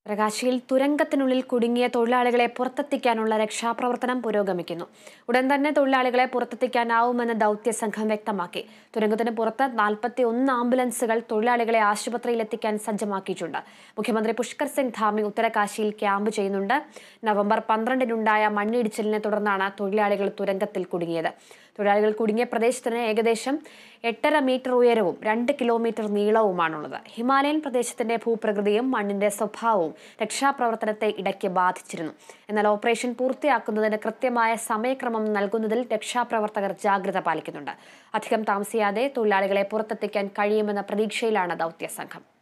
പ്രകാശിയിൽ തുരങ്കത്തിനുള്ളിൽ കുടുങ്ങിയ തൊഴിലാളികളെ പുറത്തെത്തിക്കാനുള്ള രക്ഷാപ്രവർത്തനം പുരോഗമിക്കുന്നു ഉടൻ തന്നെ തൊഴിലാളികളെ പുറത്തെത്തിക്കാനാവുമെന്ന് ദൗത്യ സംഘം വ്യക്തമാക്കി തുരങ്കത്തിന് പുറത്ത് നാൽപ്പത്തി ഒന്ന് ആംബുലൻസുകൾ തൊഴിലാളികളെ ആശുപത്രിയിൽ എത്തിക്കാൻ സജ്ജമാക്കിയിട്ടുണ്ട് മുഖ്യമന്ത്രി പുഷ്കർ സിംഗ് ധാമി ഉത്തരകാശിയിൽ ക്യാമ്പ് ചെയ്യുന്നുണ്ട് നവംബർ പന്ത്രണ്ടിനുണ്ടായ മണ്ണിടിച്ചിലിനെ തുടർന്നാണ് തൊഴിലാളികൾ തുരങ്കത്തിൽ കുടുങ്ങിയത് തൊഴിലാളികൾ കുടുങ്ങിയ പ്രദേശത്തിന് ഏകദേശം എട്ടര മീറ്റർ ഉയരവും രണ്ട് കിലോമീറ്റർ നീളവുമാണുള്ളത് ഹിമാലയൻ പ്രദേശത്തിന്റെ ഭൂപ്രകൃതിയും മണ്ണിന്റെ സ്വഭാവവും രക്ഷാപ്രവർത്തനത്തെ ഇടയ്ക്ക് ബാധിച്ചിരുന്നു എന്നാൽ ഓപ്പറേഷൻ പൂർത്തിയാക്കുന്നതിന് കൃത്യമായ സമയക്രമം നൽകുന്നതിൽ രക്ഷാപ്രവർത്തകർ ജാഗ്രത പാലിക്കുന്നുണ്ട് അധികം താമസിയാതെ തൊഴിലാളികളെ പുറത്തെത്തിക്കാൻ കഴിയുമെന്ന പ്രതീക്ഷയിലാണ് ദൗത്യ സംഘം